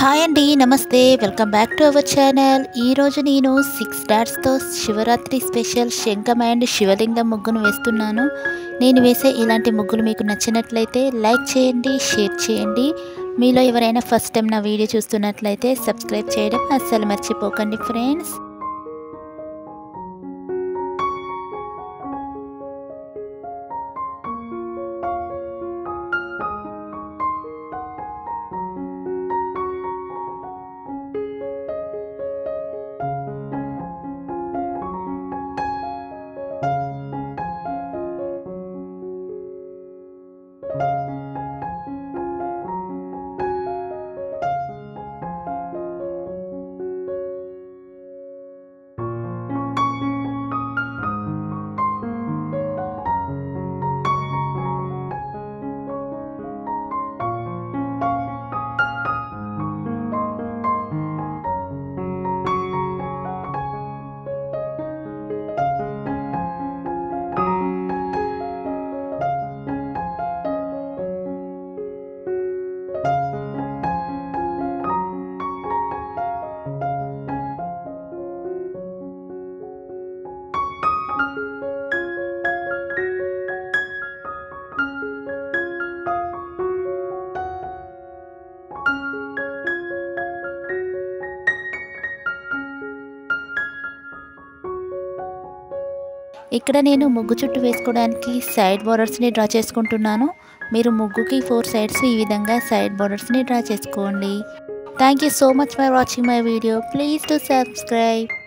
hi అండి నమస్తే welcome back to our channel ఈరోజు నేను సిక్స్ డాట్స్తో శివరాత్రి స్పెషల్ శంఖం అండ్ శివలింగం ముగ్గును వేస్తున్నాను నేను వేసే ఇలాంటి ముగ్గులు మీకు నచ్చినట్లయితే లైక్ చేయండి షేర్ చేయండి మీలో ఎవరైనా ఫస్ట్ టైం నా వీడియో చూస్తున్నట్లయితే సబ్స్క్రైబ్ చేయడం అస్సలు మర్చిపోకండి ఫ్రెండ్స్ ఇక్కడ నేను ముగ్గు చుట్టూ వేసుకోవడానికి సైడ్ బోర్డర్స్ని డ్రా చేసుకుంటున్నాను మీరు ముగ్గుకి ఫోర్ సైడ్స్ ఈ విధంగా సైడ్ బోర్డర్స్ని డ్రా చేసుకోండి thank you so much for watching my video please to subscribe